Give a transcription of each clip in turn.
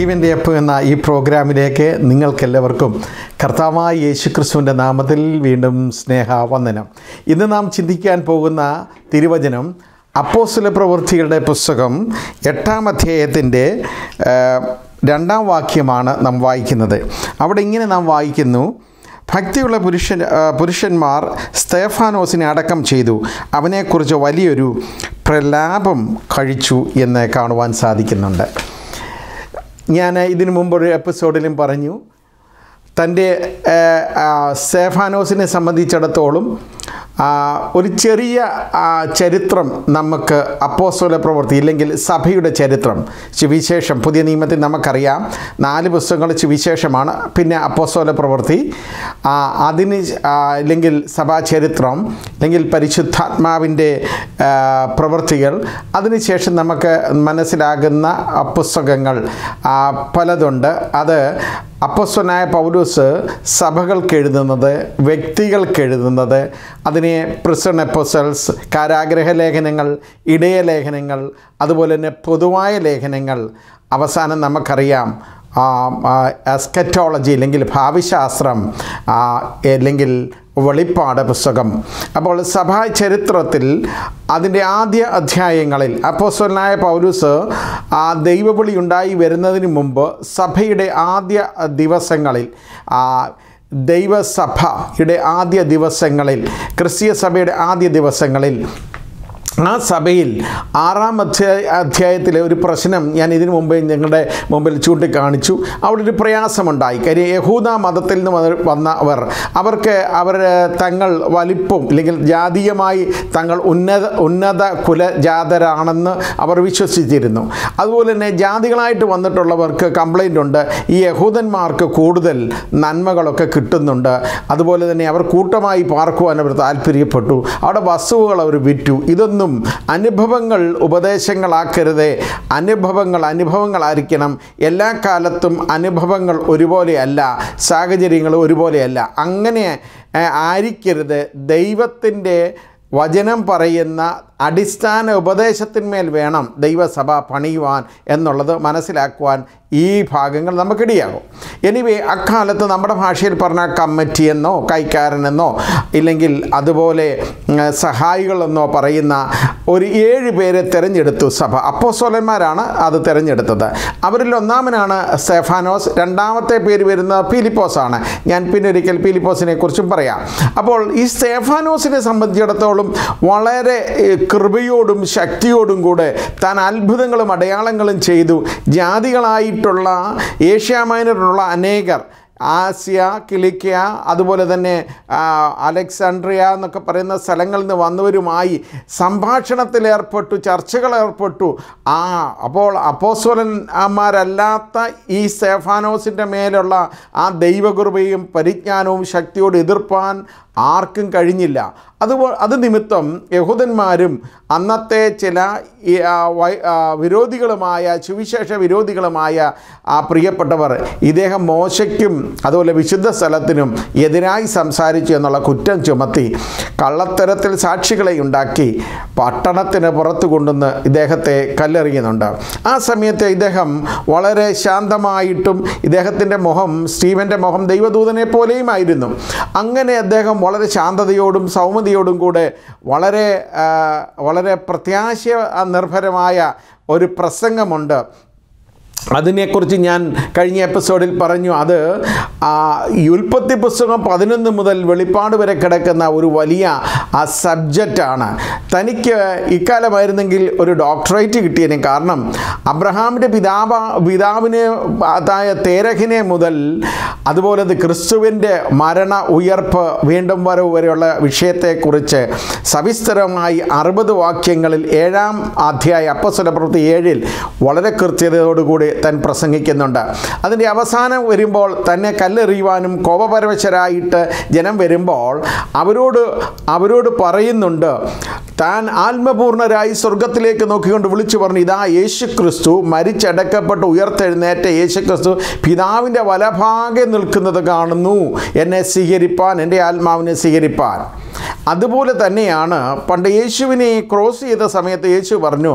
ജീവൻ്റെ അപ്പ് എന്ന ഈ പ്രോഗ്രാമിലേക്ക് നിങ്ങൾക്കെല്ലാവർക്കും കർത്താവായ യേശുക്രിസ്തുവിൻ്റെ നാമത്തിൽ വീണ്ടും സ്നേഹവന്ദനം ഇന്ന് നാം ചിന്തിക്കാൻ പോകുന്ന തിരുവചനം അപ്പോസ്തല പ്രവൃത്തികളുടെ പുസ്തകം എട്ടാം അധ്യായത്തിൻ്റെ ആ, രണ്ടാം വാക്യമാണ് നാം വായിക്കുന്നത് അവിടെ ഇങ്ങനെ നാം വായിക്കുന്നു ഭക്തിയുള്ള പുരുഷൻ ആ, പുരുഷന്മാർ സ്തേഫാനോസിനെ അടക്കം ചെയ്തു അവനെക്കുറിച്ച് വലിയൊരു പ്രലാപം കഴിച്ചു എന്ന് കാണുവാൻ സാധിക്കുന്നുണ്ട് ഞാൻ ഇതിനു മുമ്പ് ഒരു എപ്പിസോഡിലും പറഞ്ഞു തൻ്റെ സേഫാനോസിനെ സംബന്ധിച്ചിടത്തോളം ആ, ഒരു ചെറിയ ആ, ചരിത്രം നമുക്ക് അപ്പോസ്തല പ്രവൃത്തി ഇല്ലെങ്കിൽ സഭയുടെ ചരിത്രം സുവിശേഷം പുതിയ നിയമത്തിൽ നമുക്കറിയാം നാല് പുസ്തകങ്ങൾ സുവിശേഷമാണ് പിന്നെ അപ്പോസ്തല പ്രവൃത്തി ആ, അതിന് ആ, ഇല്ലെങ്കിൽ സഭാചരിത്രം അല്ലെങ്കിൽ പരിശുദ്ധാത്മാവിൻ്റെ ആ, പ്രവൃത്തികൾ അതിനുശേഷം നമുക്ക് മനസ്സിലാകുന്ന ആ, പുസ്തകങ്ങൾ ആ, പലതുണ്ട് അത് അപ്പസ്വനായ പൗലൂസ് സഭകൾക്ക് എഴുതുന്നത് വ്യക്തികൾക്ക് എഴുതുന്നത് അതിനെ പ്രിസൺ എപ്പോസൽസ് കാരാഗ്രഹ ലേഖനങ്ങൾ ഇടയ ലേഖനങ്ങൾ അതുപോലെ തന്നെ പൊതുവായ ലേഖനങ്ങൾ അവസാനം നമുക്കറിയാം എസ്കറ്റോളജി അല്ലെങ്കിൽ ഭാവിശാസ്ത്രം ആ, അല്ലെങ്കിൽ വെളിപ്പാട് പുസ്തകം അപ്പോൾ സഭാ ചരിത്രത്തിൽ അതിൻ്റെ ആദ്യ അധ്യായങ്ങളിൽ അപ്പോസ്വലനായ പൗലൂസ് ആ ദൈവവിളി ഉണ്ടായി വരുന്നതിന് മുമ്പ് സഭയുടെ ആദ്യ ദിവസങ്ങളിൽ ആ, ദൈവസഭയുടെ ആദ്യ ദിവസങ്ങളിൽ ക്രിസ്തീയ സഭയുടെ ആദ്യ ദിവസങ്ങളിൽ ആ സഭയിൽ ആറാം അധ്യായ അധ്യായത്തിലെ ഒരു പ്രശ്നം ഞാൻ ഇതിനു മുമ്പേ ഞങ്ങളുടെ മുമ്പിൽ ചൂണ്ടിക്കാണിച്ചു അവിടെ ഒരു പ്രയാസമുണ്ടായി കാര്യം യഹൂദ മതത്തിൽ നിന്ന് വന്ന- വന്നവർ അവർക്ക് അവർ തങ്ങൾ വലിപ്പം അല്ലെങ്കിൽ ജാതീയമായി തങ്ങൾ ഉന്നത ഉന്നത കുലജാതരാണെന്ന് അവർ വിശ്വസിച്ചിരുന്നു അതുപോലെ തന്നെ ജാതികളായിട്ട് വന്നിട്ടുള്ളവർക്ക് കംപ്ലൈൻ്റ് ഉണ്ട് ഈ യഹൂദന്മാർക്ക് കൂടുതൽ നന്മകളൊക്കെ കിട്ടുന്നുണ്ട് അതുപോലെ തന്നെ അവർ കൂട്ടമായി പാർക്കുവാൻ അവർ താല്പര്യപ്പെട്ടു അവിടെ വസ്തുവകൾ അവർ വിറ്റു ഇതൊന്നും അനുഭവങ്ങൾ ഉപദേശങ്ങളാക്കരുതേ അനുഭവങ്ങൾ അനുഭവങ്ങളായിരിക്കണം എല്ലാ കാലത്തും അനുഭവങ്ങൾ ഒരുപോലെയല്ല സാഹചര്യങ്ങൾ ഒരുപോലെയല്ല അങ്ങനെ ഏ, ആയിരിക്കരുത് ദൈവത്തിൻ്റെ വചനം പറയുന്ന അടിസ്ഥാന ഉപദേശത്തിന്മേൽ വേണം ദൈവസഭ പണിയുവാൻ എന്നുള്ളത് മനസ്സിലാക്കുവാൻ ഈ ഭാഗങ്ങൾ നമുക്കിടയാകും എനിവേ അക്കാലത്ത് നമ്മുടെ ഭാഷയിൽ പറഞ്ഞ കമ്മിറ്റി എന്നോ കൈക്കാരനെന്നോ ഇല്ലെങ്കിൽ അതുപോലെ ഉം, സഹായികളെന്നോ പറയുന്ന ഒരു ഏഴ് പേരെ തിരഞ്ഞെടുത്തു സഭ അപ്പോസ്തലന്മാരാണ് അത് തിരഞ്ഞെടുത്തത് അവരിൽ ഒന്നാമനാണ് സ്തെഫാനോസ് രണ്ടാമത്തെ പേര് വരുന്നത് പീലിപ്പോസാണ് ഞാൻ പിന്നെ ഒരിക്കൽ പീലിപ്പോസിനെ കുറിച്ചും പറയാം അപ്പോൾ ഈ സ്തേഫാനോസിനെ സംബന്ധിച്ചിടത്തോളം വളരെ ഏഹ്, കൃപയോടും ശക്തിയോടും കൂടെ താൻ അത്ഭുതങ്ങളും അടയാളങ്ങളും ചെയ്തു ജാതികളായിട്ടുള്ള ഏഷ്യ മൈനറിലുള്ള അനേകർ ആസിയ കിലിക്ക അതുപോലെ തന്നെ ആ, അലക്സാണ്ട്രിയ എന്നൊക്കെ പറയുന്ന സ്ഥലങ്ങളിൽ നിന്ന് വന്നവരുമായി സംഭാഷണത്തിൽ ഏർപ്പെട്ടു ചർച്ചകൾ ഏർപ്പെട്ടു ആ അപ്പോൾ അപ്പോസ്വലന്മാരല്ലാത്ത ഈ സ്തേഫാനോസിൻ്റെ മേലുള്ള ആ ദൈവകൃപയും പരിജ്ഞാനവും ശക്തിയോട് എതിർപ്പാൻ ആർക്കും കഴിഞ്ഞില്ല അതുപോ അത് നിമിത്തം യഹൂദന്മാരും അന്നത്തെ ചില ഈ, ആ, വൈ- ആ, വിരോധികളുമായ സുവിശേഷ വിരോധികളുമായ ആ പ്രിയപ്പെട്ടവർ ഇദ്ദേഹം മോശയ്ക്കും അതുപോലെ വിശുദ്ധ സ്ഥലത്തിനും എതിരായി സംസാരിച്ചു എന്നുള്ള കുറ്റം ചുമത്തി കള്ളത്തരത്തിൽ സാക്ഷികളെ ഉണ്ടാക്കി പട്ടണത്തിന് പുറത്തു കൊണ്ടുവന്ന് ഇദ്ദേഹത്തെ കല്ലെറിയുന്നുണ്ട് ആ സമയത്ത് ഇദ്ദേഹം വളരെ ശാന്തമായിട്ടും ഇദ്ദേഹത്തിൻ്റെ മുഖം സ്റ്റീവൻ്റെ മുഖം ദൈവദൂതനെ പോലെയുമായിരുന്നു അങ്ങനെ അദ്ദേഹം വളരെ ശാന്തതയോടും സൗമ്യതയോടും കൂടെ വളരെ ആ, വളരെ പ്രത്യാശ നിർഭരമായ ഒരു പ്രസംഗമുണ്ട് അതിനെക്കുറിച്ച് ഞാൻ കഴിഞ്ഞ എപ്പിസോഡിൽ പറഞ്ഞു അത് ആ, ഈ ഉൽപ്പത്തി പുസ്തകം പതിനൊന്ന് മുതൽ വെളിപ്പാട് വരെ കിടക്കുന്ന ഒരു വലിയ ആ സബ്ജക്റ്റാണ് തനിക്ക് ഇക്കാലമായിരുന്നെങ്കിൽ ഒരു ഡോക്ടറേറ്റ് കിട്ടിയതിന് കാരണം അബ്രഹാമിൻ്റെ പിതാവ് പിതാവിന് അതായ തേരഹിനെ മുതൽ അതുപോലെ അത് ക്രിസ്തുവിൻ്റെ മരണ ഉയർപ്പ് വീണ്ടും വരവ് വരെയുള്ള വിഷയത്തെക്കുറിച്ച് സവിസ്തരമായി അറുപത് വാക്യങ്ങളിൽ ഏഴാം അധ്യായ അപ്പസ്വല പ്രവൃത്തി ഏഴിൽ വളരെ കൃത്യതയോടുകൂടി താൻ പ്രസംഗിക്കുന്നുണ്ട് അതിൻ്റെ അവസാനം വരുമ്പോൾ തന്നെ കല്ലെറിയുവാനും കോപപരവശരായിട്ട് ജനം വരുമ്പോൾ അവരോട് അവരോട് പറയുന്നുണ്ട് താൻ ആത്മപൂർണരായി സ്വർഗത്തിലേക്ക് നോക്കിക്കൊണ്ട് വിളിച്ചു പറഞ്ഞു ഇതാ യേശു ക്രിസ്തു മരിച്ചടക്കപ്പെട്ട് ഉയർത്തെഴുന്നേറ്റ യേശു ക്രിസ്തു പിതാവിൻ്റെ വലഭാഗെ നിൽക്കുന്നത് കാണുന്നു എന്നെ സ്വീകരിപ്പാൻ എൻ്റെ ആത്മാവിനെ സ്വീകരിപ്പാൻ അതുപോലെ തന്നെയാണ് പണ്ട് യേശുവിനെ ക്രോസ് ചെയ്ത സമയത്ത് യേശു പറഞ്ഞു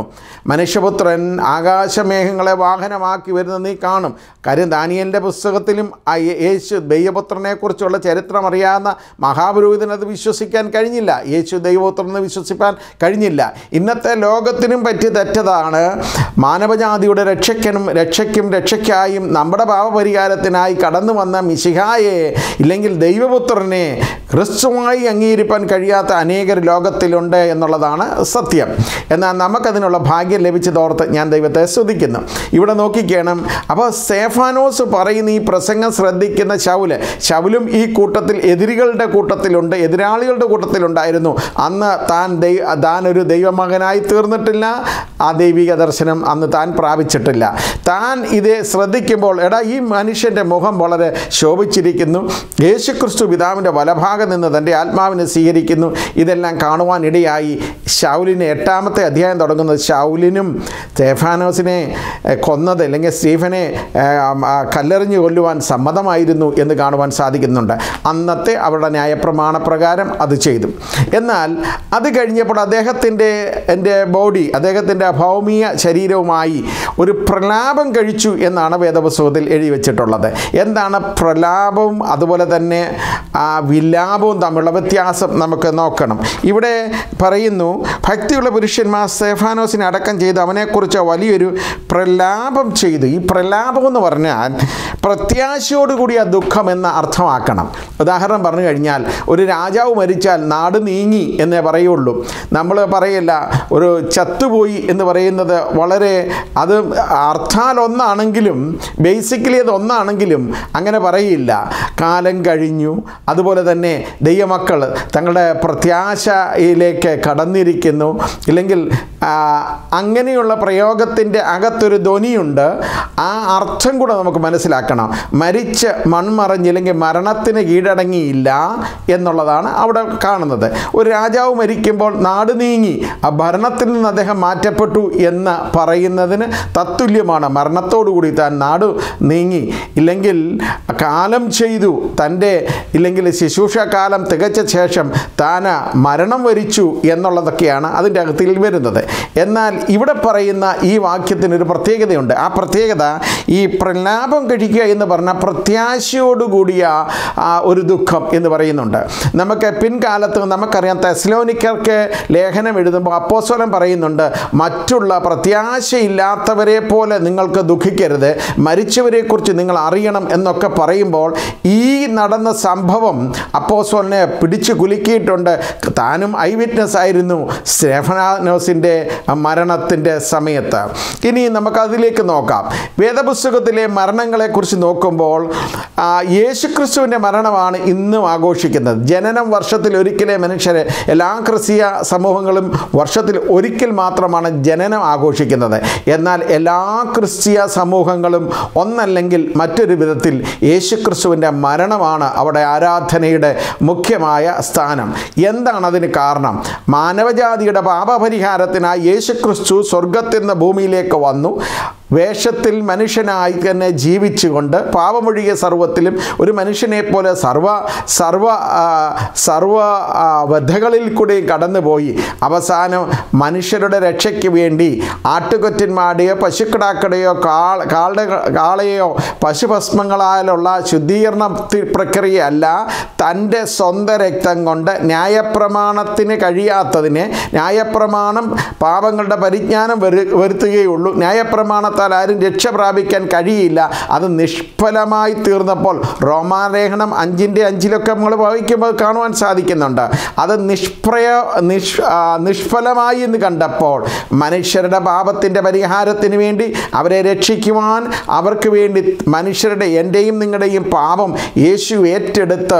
മനുഷ്യപുത്രൻ ആകാശമേഘങ്ങളെ വാഹനമാക്കി വരുന്നത് നീ കാണും കാര്യം ദാനിയലിൻ്റെ പുസ്തകത്തിലും ആ യേ- യേശു ദൈവപുത്രനെക്കുറിച്ചുള്ള ചരിത്രം അറിയാവുന്ന മഹാപുരോഹിതന് അത് വിശ്വസിക്കാൻ കഴിഞ്ഞില്ല യേശു ദൈവപുത്രനെന്ന് വിശ്വസിപ്പാൻ കഴിഞ്ഞില്ല ഇന്നത്തെ ലോകത്തിനും പറ്റി തെറ്റതാണ് മാനവജാതിയുടെ രക്ഷയ്ക്കനും രക്ഷയ്ക്കും രക്ഷയ്ക്കായും നമ്മുടെ പാപപരിഹാരത്തിനായി കടന്നു വന്ന മിശിഹായെ ഇല്ലെങ്കിൽ ദൈവപുത്രനെ ക്രിസ്തുമായി അംഗീകരിപ്പാൻ കഴിയാത്ത അനേകർ ലോകത്തിലുണ്ട് എന്നുള്ളതാണ് സത്യം എന്നാൽ നമുക്കതിനുള്ള ഭാഗ്യം ലഭിച്ചതോർത്ത് ഞാൻ ദൈവത്തെ സ്തുതിക്കുന്നു ഇവിടെ നോക്കിക്കണം അപ്പോൾ സേഫാനോസ് പറയുന്ന ഈ പ്രസംഗം ശ്രദ്ധിക്കുന്ന ശൗല് ശൗലും ഈ കൂട്ടത്തിൽ എതിരികളുടെ കൂട്ടത്തിലുണ്ട് എതിരാളികളുടെ കൂട്ടത്തിലുണ്ടായിരുന്നു അന്ന് താൻ ദൈ താൻ ഒരു ദൈവമകനായി തീർന്നിട്ടില്ല ആ ദൈവിക ദർശനം അന്ന് താൻ പ്രാപിച്ചിട്ടില്ല താൻ ഇത് ശ്രദ്ധിക്കുമ്പോൾ എടാ ഈ മനുഷ്യൻ്റെ മുഖം വളരെ ശോഭിച്ചിരിക്കുന്നു യേശുക്രിസ്തു പിതാവിൻ്റെ വലഭാഗം നിന്ന് തൻ്റെ ആത്മാവിനെ സ്വീകരിക്കുന്നു ഇതെല്ലാം കാണുവാനിടയായി ഷൗലിന് എട്ടാമത്തെ അധ്യായം തുടങ്ങുന്നത് ഷൗലിനും സ്റ്റേഫാനോസിനെ എഹ്, കൊന്നത് അല്ലെങ്കിൽ സ്റ്റീഫനെ ഏഹ്, ആ, കല്ലെറിഞ്ഞു കൊല്ലുവാൻ സമ്മതമായിരുന്നു എന്ന് കാണുവാൻ സാധിക്കുന്നുണ്ട് അന്നത്തെ അവരുടെ ന്യായപ്രമാണ പ്രകാരം അത് ചെയ്തു എന്നാൽ അത് കഴിഞ്ഞപ്പോൾ അദ്ദേഹത്തിൻ്റെ എൻ്റെ ബോഡി അദ്ദേഹത്തിൻ്റെ ഭൗമിക ശരീരവുമായി ഒരു പ്രലാപം കഴിച്ചു എന്നാണ് വേദപുസ്തകത്തിൽ എഴുതി വെച്ചിട്ടുള്ളത് എന്താണ് പ്രലാപവും അതുപോലെ തന്നെ ആ വിലാപവും തമ്മിലുള്ള വ്യത്യാസം നമുക്ക് നോക്കണം ഇവിടെ പറയുന്നു ഭക്തിയുള്ള പുരുഷന്മാർ സ്തേഫാനോസിനെ അടക്കം ചെയ്ത് അവനെക്കുറിച്ച് വലിയൊരു പ്രലാപം ചെയ്തു ഈ പ്രലാപം എന്ന് പറഞ്ഞാൽ പ്രത്യാശയോടുകൂടി ആ ദുഃഖം എന്ന് അർത്ഥമാക്കണം ഉദാഹരണം പറഞ്ഞു കഴിഞ്ഞാൽ ഒരു രാജാവ് മരിച്ചാൽ നാട് നീങ്ങി എന്നേ പറയുള്ളൂ നമ്മൾ പറയില്ല ഒരു ചത്തുപോയി എന്ന് പറയുന്നത് വളരെ അത് അർത്ഥാൽ ഒന്നാണെങ്കിലും ബേസിക്കലി അത് ഒന്നാണെങ്കിലും അങ്ങനെ പറയില്ല കാലം കഴിഞ്ഞു അതുപോലെ തന്നെ ദൈവമക്കൾ തങ്ങളുടെ പ്രത്യാശയിലേക്ക് കടന്നിരിക്കുന്നു ഇല്ലെങ്കിൽ ആ, അങ്ങനെയുള്ള പ്രയോഗത്തിൻ്റെ അകത്തൊരു ധ്വനിയുണ്ട് ആ അർത്ഥം കൂടെ നമുക്ക് മനസ്സിലാക്കണം മരിച്ച് മൺമറഞ്ഞില്ലെങ്കിൽ മരണത്തിന് കീഴടങ്ങിയില്ല എന്നുള്ളതാണ് അവിടെ കാണുന്നത് ഒരു രാജാവ് മരിക്കുമ്പോൾ നാട് നീങ്ങി ആ ഭരണത്തിൽ നിന്ന് അദ്ദേഹം മാറ്റപ്പെട്ടു എന്ന് പറയുന്നതിന് തത്തുല്യമാണ് മരണത്തോടുകൂടി താൻ നാട് നീങ്ങി ഇല്ലെങ്കിൽ കാലം ചെയ്തു തൻ്റെ ഇല്ലെങ്കിൽ ശുശ്രൂഷ കാലം തികച്ച ശേഷം താൻ മരണം വരിച്ചു എന്നുള്ളതൊക്കെയാണ് അതിൻ്റെ അകത്തിൽ വരുന്നത് എന്നാൽ ഇവിടെ പറയുന്ന ഈ വാക്യത്തിന് ഒരു പ്രത്യേകതയുണ്ട് ആ പ്രത്യേകത ഈ പ്രലാപം കഴിക്കുക എന്ന് പറഞ്ഞാൽ പ്രത്യാശയോടുകൂടിയ ആ, ഒരു ദുഃഖം എന്ന് പറയുന്നുണ്ട് നമുക്ക് പിൻകാലത്ത് നമുക്കറിയാം തെസ്ലോനിക്കർക്ക് ലേഖനം എഴുതുമ്പോൾ അപ്പോസ്വലം പറയുന്നുണ്ട് മറ്റുള്ള പ്രത്യാശയില്ലാത്തവരെ പോലെ നിങ്ങൾക്ക് ദുഃഖിക്കരുത് മരിച്ചവരെക്കുറിച്ച് നിങ്ങൾ അറിയണം എന്നൊക്കെ പറയുമ്പോൾ ഈ നടന്ന സംഭവം അപ്പോസ്വലിനെ പിടിച്ചു കുലുക്കിയിട്ടുണ്ട് താനും ഐ വിറ്റ്നസ് ആയിരുന്നു സ്റ്റേഫനാനോസിൻ്റെ മരണത്തിൻ്റെ സമയത്ത് ഇനി നമുക്കതിലേക്ക് നോക്കാം വേദപുസ്തകത്തിലെ മരണങ്ങളെക്കുറിച്ച് നോക്കുമ്പോൾ ആ, യേശുക്രിസ്തുവിൻ്റെ മരണമാണ് ഇന്നും ആഘോഷിക്കുന്നത് ജനനം വർഷത്തിൽ ഒരിക്കലേ മനുഷ്യരെ എല്ലാ ക്രിസ്തീയ സമൂഹങ്ങളും വർഷത്തിൽ ഒരിക്കൽ മാത്രമാണ് ജനനം ആഘോഷിക്കുന്നത് എന്നാൽ എല്ലാ ക്രിസ്തീയ സമൂഹങ്ങളും ഒന്നല്ലെങ്കിൽ മറ്റൊരു വിധത്തിൽ യേശുക്രിസ്തുവിൻ്റെ മരണമാണ് അവിടെ ആരാധനയുടെ മുഖ്യമായ സ്ഥാനം എന്താണ് അതിന് കാരണം മാനവജാതിയുടെ പാപപരിഹാരത്തിനായി യേശുക്രിസ്തു സ്വർഗത്തിൽ നിന്ന് ഭൂമിയിലേക്ക് വന്നു വേഷത്തിൽ മനുഷ്യനായി തന്നെ ജീവിച്ചുകൊണ്ട് പാപമൊഴിയ സർവത്തിലും ഒരു മനുഷ്യനെ പോലെ സർവ സർവ ആ, സർവ ആ, ബദ്ധകളിൽ കൂടി കടന്നുപോയി അവസാനം മനുഷ്യരുടെ രക്ഷയ്ക്ക് വേണ്ടി ആട്ടുകൊറ്റന്മാരുടെയോ പശുക്കിടാക്കടെയോ കാൾ കാളുടെ കാളയോ പശുഭസ്മങ്ങളാലുള്ള ശുദ്ധീകരണ തി- പ്രക്രിയയല്ല തൻ്റെ സ്വന്തം രക്തം കൊണ്ട് ന്യായപ്രമാണത്തിന് കഴിയാത്തതിനെ ന്യായപ്രമാണം പാപങ്ങളുടെ പരിജ്ഞാനം വരു വരുത്തുകയുള്ളൂ ന്യായപ്രമാണത്താൽ ആരും രക്ഷ പ്രാപിക്കാൻ കഴിയില്ല അത് നിഷ്ഫലമായി തീർന്നപ്പോൾ റോമാലേഖനം അഞ്ചിൻ്റെ അഞ്ചിലൊക്കെ നമ്മൾ വായിക്കുമ്പോൾ കാണുവാൻ സാധിക്കുന്നുണ്ട് അത് നിഷ്പ്രയ നിഷ് ആ, നിഷ്ഫലമായി എന്ന് കണ്ടപ്പോൾ മനുഷ്യരുടെ പാപത്തിൻ്റെ പരിഹാരത്തിന് വേണ്ടി അവരെ രക്ഷിക്കുവാൻ അവർക്ക് വേണ്ടി മനുഷ്യരുടെ എൻ്റെയും നിങ്ങളുടെയും പാപം യേശു ഏറ്റെടുത്ത്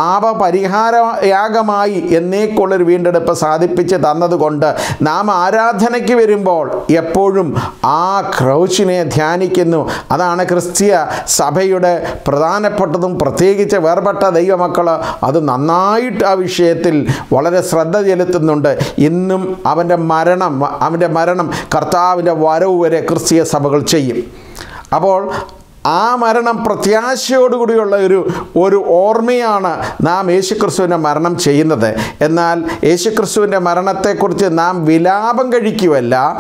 പാപപരിഹാരയാഗമായി എന്നേക്കുള്ളൊരു വീണ്ടെടുപ്പ് സാധിപ്പിച്ച് തന്നതുകൊണ്ട് നാം ആരാധനയ്ക്ക് വരുമ്പോൾ എപ്പോഴും ആ ക്രൗച്ചിനെ ധ്യാനിക്കുന്നു അതാണ് ക്രിസ്തീയ സഭയുടെ പ്രധാനപ്പെട്ടതും പ്രത്യേകിച്ച് വേർപെട്ട ദൈവമക്കൾ അത് നന്നായിട്ട് ആ വിഷയത്തിൽ വളരെ ശ്രദ്ധ ചെലുത്തുന്നുണ്ട് ഇന്നും അവൻ്റെ മരണം അവൻ്റെ മരണം കർത്താവിൻ്റെ വരവ് വരെ ക്രിസ്തീയ സഭകൾ ചെയ്യും അപ്പോൾ ആ മരണം പ്രത്യാശയോടുകൂടിയുള്ള ഒരു ഒരു ഓർമ്മയാണ് നാം യേശുക്രിസ്തുവിൻ്റെ മരണം ചെയ്യുന്നത് എന്നാൽ യേശുക്രിസ്തുവിൻ്റെ മരണത്തെക്കുറിച്ച് നാം വിലാപം കഴിക്കുമല്ല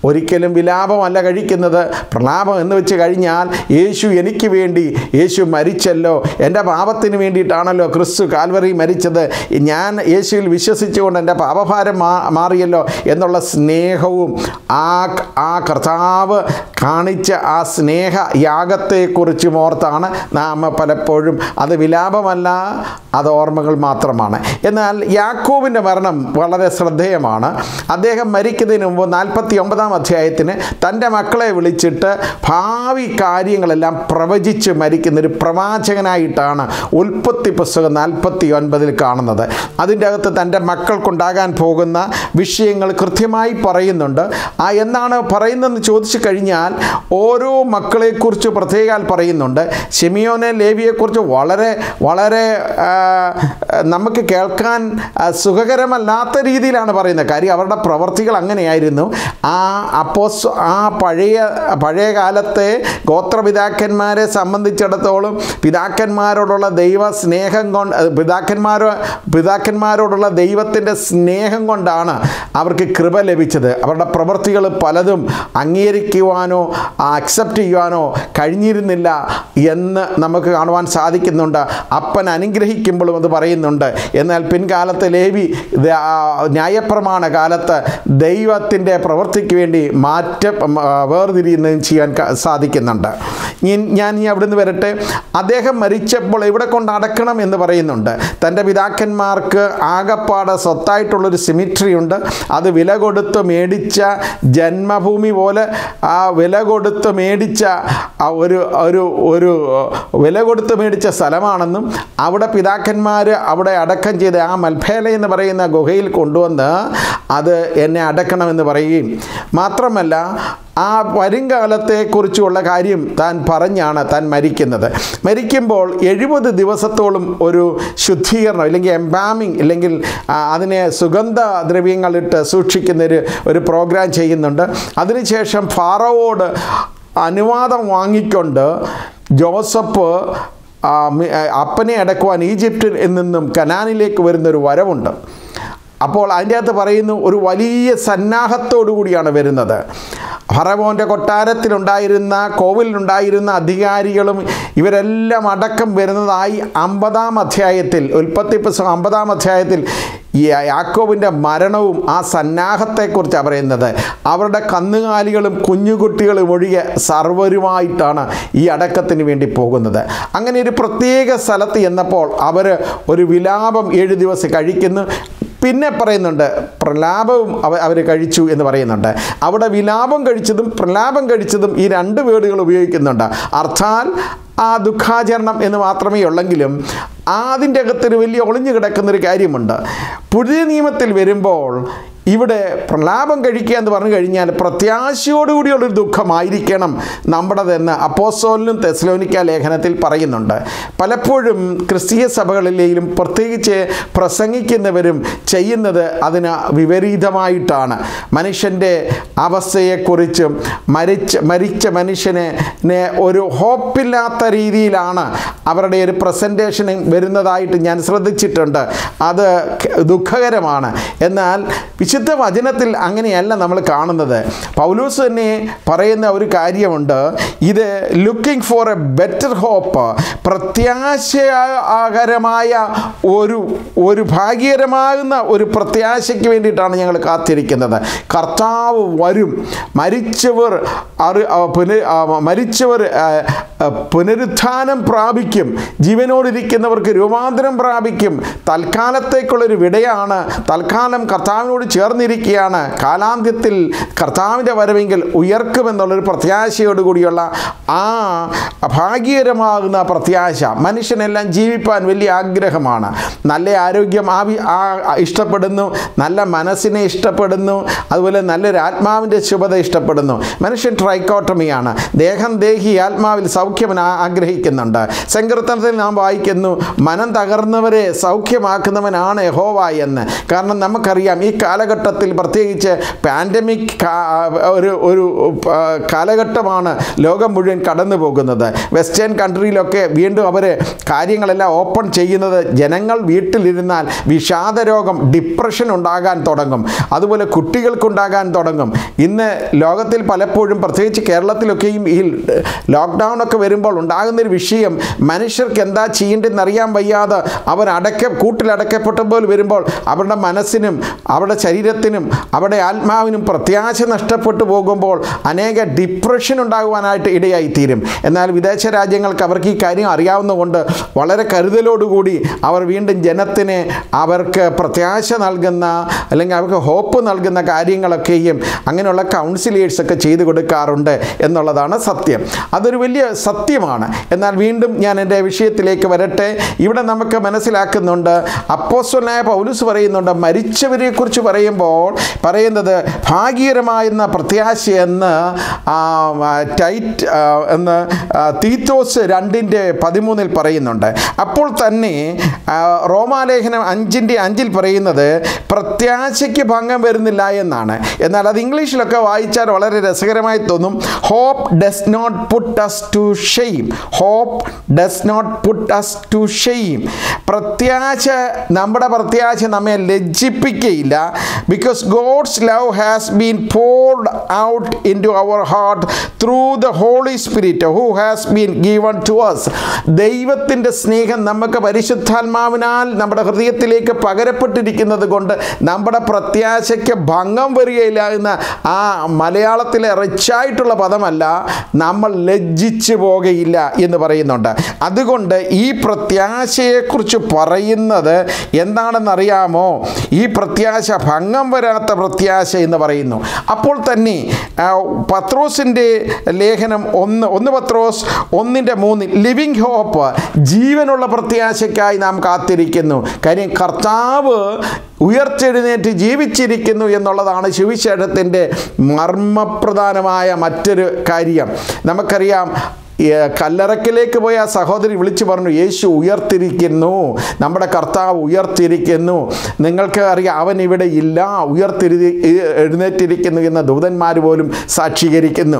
ഒരിക്കലും വിലാപമല്ല കഴിക്കുന്നത് പ്രലാപം എന്ന് വെച്ച് കഴിഞ്ഞാൽ യേശു എനിക്ക് വേണ്ടി യേശു മരിച്ചല്ലോ എൻ്റെ പാപത്തിന് വേണ്ടിയിട്ടാണല്ലോ ക്രിസ്തു കാൽവറി മരിച്ചത് ഞാൻ യേശുവിൽ വിശ്വസിച്ചുകൊണ്ട് എൻ്റെ പാപഭാരം മാ മാറിയല്ലോ എന്നുള്ള സ്നേഹവും ആ ആ കർത്താവ് കാണിച്ച ആ സ്നേഹ യാഗത്തെക്കുറിച്ചും ഓർത്താണ് നാം പലപ്പോഴും അത് വിലാപമല്ല അത് ഓർമ്മകൾ മാത്രമാണ് എന്നാൽ യാക്കോവിൻ്റെ മരണം വളരെ ശ്രദ്ധേയമാണ് അദ്ദേഹം മരിക്കുന്നതിന് മുമ്പ് നാൽപ്പത്തി ഒമ്പതാം അധ്യായത്തിന് തൻ്റെ മക്കളെ വിളിച്ചിട്ട് ഭാവി കാര്യങ്ങളെല്ലാം പ്രവചിച്ച് മരിക്കുന്ന ഒരു പ്രവാചകനായിട്ടാണ് ഉൽപ്പത്തി പുസ്തകം നാൽപ്പത്തി ഒൻപതിൽ കാണുന്നത് അതിൻ്റെ അകത്ത് തൻ്റെ മക്കൾക്കുണ്ടാകാൻ പോകുന്ന വിഷയങ്ങൾ കൃത്യമായി പറയുന്നുണ്ട് ആ എന്താണ് പറയുന്നതെന്ന് ചോദിച്ചു കഴിഞ്ഞാൽ ഓരോ മക്കളെക്കുറിച്ച് പ്രത്യേകാൽ പറയുന്നുണ്ട് ഷിമിയോനെ ലേവിയെക്കുറിച്ച് വളരെ വളരെ ആ, നമുക്ക് കേൾക്കാൻ ആ, സുഖകരമല്ലാത്ത രീതിയിലാണ് പറയുന്നത് കാര്യം അവരുടെ പ്രവർത്തികൾ അങ്ങനെയായിരുന്നു ആ അപ്പോസ് ആ പഴയ പഴയ കാലത്തെ ഗോത്രപിതാക്കന്മാരെ സംബന്ധിച്ചിടത്തോളം പിതാക്കന്മാരോടുള്ള ദൈവ സ്നേഹം കൊണ്ട് പിതാക്കന്മാരോ പിതാക്കന്മാരോടുള്ള ദൈവത്തിൻ്റെ സ്നേഹം കൊണ്ടാണ് അവർക്ക് കൃപ ലഭിച്ചത് അവരുടെ പ്രവൃത്തികൾ പലതും അംഗീകരിക്കുവാനോ അക്സെപ്റ്റ് ചെയ്യുവാനോ കഴിഞ്ഞിരുന്നില്ല എന്ന് നമുക്ക് കാണുവാൻ സാധിക്കുന്നുണ്ട് അപ്പൻ അനുഗ്രഹിക്കുമ്പോഴും അത് പറയുന്നുണ്ട് എന്നാൽ പിൻകാലത്ത് ലേവി ഇത് ആ ന്യായപ്രമാണ കാലത്ത് ദൈവത്തിൻ്റെ പ്രവൃത്തിക്ക് വേണ്ടി മാറ്റം ആ, വേർതിരിയുന്നതും ചെയ്യാൻ ക- സാധിക്കുന്നുണ്ട് ഇനി- ഞാൻ ഇനി അവിടുന്ന് വരട്ടെ അദ്ദേഹം മരിച്ചപ്പോൾ എവിടെ കൊണ്ട് അടക്കണം എന്ന് പറയുന്നുണ്ട് തൻ്റെ പിതാക്കന്മാർക്ക് ആകപ്പാടെ സ്വത്തായിട്ടുള്ളൊരു സിമിട്രി ഉണ്ട് അത് വില കൊടുത്ത് മേടിച്ച ജന്മഭൂമി പോലെ ആ വില കൊടുത്ത് മേടിച്ച ആ ഒരു ഒരു ഒരു വില കൊടുത്ത് മേടിച്ച സ്ഥലമാണെന്നും അവിടെ പിതാക്കന്മാർ അവിടെ അടക്കം ചെയ്ത് ആ മൽഭേല എന്ന് പറയുന്ന ഗുഹയിൽ കൊണ്ടുവന്ന് അത് എന്നെ അടക്കണമെന്ന് പറയുകയും മാത്രമല്ല ആ വരുംകാലത്തെക്കുറിച്ചുള്ള കാര്യം താൻ പറഞ്ഞാണ് താൻ മരിക്കുന്നത് മരിക്കുമ്പോൾ എഴുപത് ദിവസത്തോളം ഒരു ശുദ്ധീകരണം അല്ലെങ്കിൽ എംബാമിങ് അല്ലെങ്കിൽ ആ, അതിനെ സുഗന്ധ ദ്രവ്യങ്ങളിട്ട് സൂക്ഷിക്കുന്നൊരു ഒരു പ്രോഗ്രാം ചെയ്യുന്നുണ്ട് അതിനുശേഷം ഫാറവോട് അനുവാദം വാങ്ങിക്കൊണ്ട് ജോസഫ് ആ, മി- ആ, അപ്പനെ അടക്കുവാൻ ഈജിപ്തിൽ നിന്നും കനാനിലേക്ക് വരുന്നൊരു വരവുണ്ട് അപ്പോൾ അതിൻ്റെ അകത്ത് പറയുന്നു ഒരു വലിയ സന്നാഹത്തോടു കൂടിയാണ് വരുന്നത് ഫറവോൻ്റെ കൊട്ടാരത്തിലുണ്ടായിരുന്ന കോവിലുണ്ടായിരുന്ന അധികാരികളും ഇവരെല്ലാം അടക്കം വരുന്നതായി അമ്പതാം അധ്യായത്തിൽ ഉൽപ്പത്തി പുസ്തകം അമ്പതാം അധ്യായത്തിൽ ഈ യാക്കോബിൻ്റെ മരണവും ആ സന്നാഹത്തെക്കുറിച്ചാണ് പറയുന്നത് അവരുടെ കന്നുകാലികളും കുഞ്ഞുകുട്ടികളും ഒഴികെ സർവരുമായിട്ടാണ് ഈ അടക്കത്തിന് വേണ്ടി പോകുന്നത് അങ്ങനെ ഒരു പ്രത്യേക സ്ഥലത്ത് ചെന്നപ്പോൾ അവർ ഒരു വിലാപം ഏഴ് ദിവസം കഴിക്കുന്നു പിന്നെ പറയുന്നുണ്ട് പ്രലാപവും അവ അവർ കഴിച്ചു എന്ന് പറയുന്നുണ്ട് അവിടെ വിലാപം കഴിച്ചതും പ്രലാപം കഴിച്ചതും ഈ രണ്ട് വേർഡുകൾ ഉപയോഗിക്കുന്നുണ്ട് അർത്ഥാൽ ആ ദുഃഖാചരണം എന്ന് മാത്രമേ ഉള്ളെങ്കിലും അതിൻ്റെ അകത്തൊരു വലിയ ഒളിഞ്ഞു കിടക്കുന്നൊരു കാര്യമുണ്ട് പുതിയ നിയമത്തിൽ വരുമ്പോൾ ഇവിടെ പ്രലാപം കഴിക്കുക എന്ന് പറഞ്ഞു കഴിഞ്ഞാൽ പ്രത്യാശയോടുകൂടിയുള്ളൊരു ദുഃഖമായിരിക്കണം നമ്മുടേതെന്ന് അപ്പോസോലിനും തെസ്ലോനിക്ക ലേഖനത്തിൽ പറയുന്നുണ്ട് പലപ്പോഴും ക്രിസ്തീയ സഭകളിലെയും പ്രത്യേകിച്ച് പ്രസംഗിക്കുന്നവരും ചെയ്യുന്നത് അതിന് വിപരീതമായിട്ടാണ് മനുഷ്യൻ്റെ അവസ്ഥയെക്കുറിച്ചും മരിച്ച മരിച്ച മനുഷ്യനെ നെ ഒരു ഹോപ്പില്ലാത്ത രീതിയിലാണ് അവരുടെ ഒരു പ്രസൻറ്റേഷൻ വരുന്നതായിട്ട് ഞാൻ ശ്രദ്ധിച്ചിട്ടുണ്ട് അത് ക- ദുഃഖകരമാണ് എന്നാൽ വിശുദ്ധ വചനത്തിൽ അങ്ങനെയല്ല നമ്മൾ കാണുന്നത് പൗലൂസ് തന്നെ പറയുന്ന ഒരു കാര്യമുണ്ട് ഇത് looking for a better hope പ്രത്യാശകരമായ ഒരു ഒരു ഭാഗ്യകരമാകുന്ന ഒരു പ്രത്യാശയ്ക്ക് വേണ്ടിയിട്ടാണ് ഞങ്ങൾ കാത്തിരിക്കുന്നത് കർത്താവ് വരും മരിച്ചവർ അറി ആ, പുന ആ, മരിച്ചവർ ആ, ആ, പുനരുത്ഥാനം പ്രാപിക്കും ജീവനോടിരിക്കുന്നവർക്ക് രൂപാന്തരം പ്രാപിക്കും തൽക്കാലത്തേക്കുള്ളൊരു വിടയാണ് തൽക്കാലം കർത്താവിനോട് ചേർന്നിരിക്കുകയാണ് കാലാന്ത്യത്തിൽ കർത്താവിൻ്റെ വരവെങ്കിൽ ഉയർക്കുമെന്നുള്ളൊരു പ്രത്യാശയോടുകൂടിയുള്ള ആ ഭാഗ്യകരമാകുന്ന പ്രത്യാശ മനുഷ്യനെല്ലാം ജീവിപ്പാൻ വലിയ ആഗ്രഹമാണ് നല്ല ആരോഗ്യം ആവി ആ ഇഷ്ടപ്പെടുന്നു നല്ല മനസ്സിനെ ഇഷ്ടപ്പെടുന്നു അതുപോലെ നല്ലൊരു ആത്മാവിൻ്റെ ശുഭത ഇഷ്ടപ്പെടുന്നു മനുഷ്യൻ ട്രൈക്കോട്ടമിയാണ് ദേഹം ദേഹി ആത്മാവിൽ സൗഖ്യം ആ- ആഗ്രഹിക്കുന്നുണ്ട് സങ്കീർത്തനത്തിൽ നാം വായിക്കുന്നു മനം തകർന്നവരെ സൗഖ്യമാക്കുന്നവനാണ് യഹോവ എന്ന് കാരണം നമുക്കറിയാം ഈ കാലഘട്ടം കാലഘട്ടത്തിൽ പ്രത്യേകിച്ച് പാൻഡമിക് ഒരു ഒരു ആ, കാലഘട്ടമാണ് ലോകം മുഴുവൻ കടന്നു പോകുന്നത് വെസ്റ്റേൺ കൺട്രിയിലൊക്കെ വീണ്ടും അവർ കാര്യങ്ങളെല്ലാം ഓപ്പൺ ചെയ്യുന്നത് ജനങ്ങൾ വീട്ടിലിരുന്നാൽ വിഷാദരോഗം ഡിപ്രഷൻ ഉണ്ടാകാൻ തുടങ്ങും അതുപോലെ കുട്ടികൾക്കുണ്ടാകാൻ തുടങ്ങും ഇന്ന് ലോകത്തിൽ പലപ്പോഴും പ്രത്യേകിച്ച് കേരളത്തിലൊക്കെയും ഈ ലോക്ക്ഡൗൺ ഒക്കെ വരുമ്പോൾ ഉണ്ടാകുന്നൊരു വിഷയം മനുഷ്യർക്ക് എന്താ ചെയ്യേണ്ടതെന്ന് അറിയാൻ വയ്യാതെ അവർ അടക്ക കൂട്ടിലടക്കപ്പെട്ടപ്പോൾ വരുമ്പോൾ അവരുടെ മനസ്സിനും അവരുടെ ശരീരത്തിനും അവരുടെ ആത്മാവിനും പ്രത്യാശ നഷ്ടപ്പെട്ടു പോകുമ്പോൾ അനേക ഡിപ്രഷൻ ഉണ്ടാകുവാനായിട്ട് ഇടയായിത്തീരും എന്നാൽ വിദേശ രാജ്യങ്ങൾക്ക് അവർക്ക് ഈ കാര്യം അറിയാവുന്നതുകൊണ്ട് വളരെ കരുതലോടുകൂടി അവർ വീണ്ടും ജനത്തിന് അവർക്ക് പ്രത്യാശ നൽകുന്ന അല്ലെങ്കിൽ അവർക്ക് ഹോപ്പ് നൽകുന്ന കാര്യങ്ങളൊക്കെയും അങ്ങനെയുള്ള കൗൺസിലേഴ്സ് ഒക്കെ ചെയ്തു കൊടുക്കാറുണ്ട് എന്നുള്ളതാണ് സത്യം അതൊരു വലിയ സത്യമാണ് എന്നാൽ വീണ്ടും ഞാൻ എൻ്റെ വിഷയത്തിലേക്ക് വരട്ടെ ഇവിടെ നമുക്ക് മനസ്സിലാക്കുന്നുണ്ട് അപ്പോസ്വനായ പൗലുസ് പറയുന്നുണ്ട് മരിച്ചവരെക്കുറിച്ച് പറയുമ്പോൾ പറയുന്നത് ഭാഗ്യകരമായെന്ന പ്രത്യാശയെന്ന് ആ, ആ, ടൈറ്റ് ആ, എന്ന് ആ, തീത്തോസ് രണ്ടിൻ്റെ പതിമൂന്നിൽ പറയുന്നുണ്ട് അപ്പോൾ തന്നെ ആ, റോമാലേഖനം അഞ്ചിൻ്റെ അഞ്ചിൽ പറയുന്നത് പ്രത്യാശയ്ക്ക് ഭംഗം വരുന്നില്ല എന്നാണ് എന്നാൽ അത് ഇംഗ്ലീഷിലൊക്കെ വായിച്ചാൽ വളരെ രസകരമായി തോന്നും hope does not put us to shame hope does not put us to shame പ്രത്യാശ നമ്മുടെ പ്രത്യാശ നമ്മെ ലജ്ജിപ്പിക്കുകയില്ല because God's love has been poured out into our heart through the Holy Spirit who has been given to us ദൈവത്തിൻ്റെ സ്നേഹം നമുക്ക് പരിശുദ്ധാത്മാവിനാൽ നമ്മുടെ ഹൃദയത്തിലേക്ക് പകരപ്പെട്ടിരിക്കുന്നത് കൊണ്ട് നമ്മുടെ പ്രത്യാശയ്ക്ക് ഭംഗം വരികയില്ല എന്ന ആ മലയാളത്തിലെ റിച്ചായിട്ടുള്ള പദമല്ല നമ്മൾ ലജ്ജിച്ചു പോകുകയില്ല എന്ന് പറയുന്നുണ്ട് അതുകൊണ്ട് ഈ പ്രത്യാശയെക്കുറിച്ച് പറയുന്നത് എന്താണെന്നറിയാമോ ഈ പ്രത്യാശ ഭംഗം വരാത്ത പ്രത്യാശ എന്ന് പറയുന്നു അപ്പോൾ തന്നെ ആ, പത്രോസിൻ്റെ ലേഖനം ഒന്ന് ഒന്ന് പത്രോസ് ഒന്നിൻ്റെ മൂന്നിൽ ലിവിങ് ഹോപ്പ് ജീവനുള്ള പ്രത്യാശയ്ക്കായി നാം കാത്തിരിക്കുന്നു കാര്യം കർത്താവ് ഉയർത്തെഴുന്നേറ്റ് ജീവിച്ചിരിക്കുന്നു എന്നുള്ളതാണ് സുവിശേഷത്തിൻ്റെ മർമ്മപ്രധാനമായ മറ്റൊരു കാര്യം നമുക്കറിയാം ഏ, കല്ലറക്കിലേക്ക് പോയ ആ സഹോദരി വിളിച്ചു പറഞ്ഞു യേശു ഉയർത്തിരിക്കുന്നു നമ്മുടെ കർത്താവ് ഉയർത്തിരിക്കുന്നു നിങ്ങൾക്ക് അറിയാം അവൻ ഇവിടെ ഇല്ല ഉയർത്തിരി എഴുന്നേറ്റിരിക്കുന്നു എന്ന ദൂതന്മാർ പോലും സാക്ഷീകരിക്കുന്നു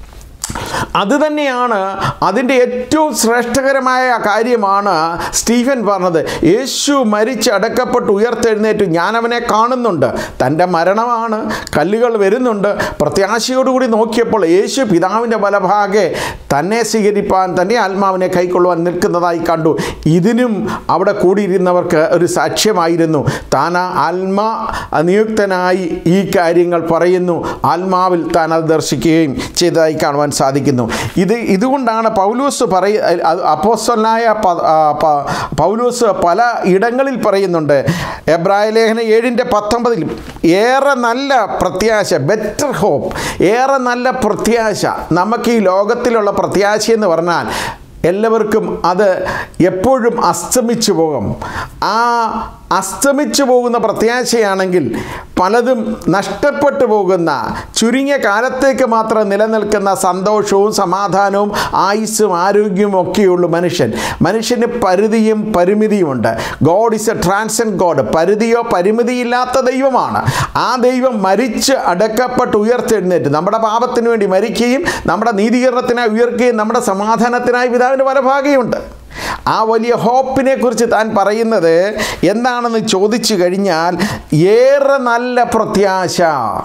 അത് തന്നെയാണ് അതിൻ്റെ ഏറ്റവും ശ്രേഷ്ഠകരമായ കാര്യമാണ് സ്റ്റീഫൻ പറഞ്ഞത് യേശു മരിച്ച് അടക്കപ്പെട്ട് ഉയർത്തെഴുന്നേറ്റ് ഞാൻ അവനെ കാണുന്നുണ്ട് തൻ്റെ മരണമാണ് കല്ലുകൾ വരുന്നുണ്ട് പ്രത്യാശയോടുകൂടി നോക്കിയപ്പോൾ യേശു പിതാവിൻ്റെ വലഭാഗെ തന്നെ സ്വീകരിപ്പാൻ തന്നെ ആത്മാവിനെ കൈക്കൊള്ളുവാൻ നിൽക്കുന്നതായി കണ്ടു ഇതിനും അവിടെ കൂടിയിരുന്നവർക്ക് ഒരു സാക്ഷ്യമായിരുന്നു താൻ ആ ആത്മാ നിയുക്തനായി ഈ കാര്യങ്ങൾ പറയുന്നു ആത്മാവിൽ താൻ അത് ദർശിക്കുകയും ചെയ്തതായി കാണുവാൻ സാധിക്കുന്നു ഇത് ഇതുകൊണ്ടാണ് പൗലൂസ് പറയ അപ്പോസ്തലനായ പ- ആ, പ- പൗലൂസ് പല ഇടങ്ങളിൽ പറയുന്നുണ്ട് എബ്രായ ലേഖനം ഏഴിൻ്റെ പത്തൊമ്പതിൽ ഏറെ നല്ല പ്രത്യാശ ബെറ്റർ ഹോപ്പ് ഏറെ നല്ല പ്രത്യാശ നമുക്ക് ഈ ലോകത്തിലുള്ള പ്രത്യാശ എന്ന് പറഞ്ഞാൽ എല്ലാവർക്കും അത് എപ്പോഴും അസ്തമിച്ചു പോകും ആ അസ്തമിച്ചു പോകുന്ന പ്രത്യാശയാണെങ്കിൽ പലതും നഷ്ടപ്പെട്ടു പോകുന്ന ചുരുങ്ങിയ കാലത്തേക്ക് മാത്രം നിലനിൽക്കുന്ന സന്തോഷവും സമാധാനവും ആയുസ്സും ആരോഗ്യവും ഒക്കെയുള്ളൂ മനുഷ്യൻ മനുഷ്യന് പരിധിയും പരിമിതിയുമുണ്ട് God is a transcendent God പരിധിയോ പരിമിതിയില്ലാത്ത ദൈവമാണ് ആ ദൈവം മരിച്ച് അടക്കപ്പെട്ട് ഉയർത്തെഴുന്നേറ്റ് നമ്മുടെ പാപത്തിന് വേണ്ടി മരിക്കുകയും നമ്മുടെ നീതീകരണത്തിനായി ഉയർക്കുകയും നമ്മുടെ സമാധാനത്തിനായി പിതാവിൻ്റെ വലഭാഗയുണ്ട് ആ വലിയ ഹോപ്പിനെ കുറിച്ച് താൻ പറയുന്നത് എന്താണെന്ന് ചോദിച്ചു കഴിഞ്ഞാൽ ഏറെ നല്ല പ്രത്യാശ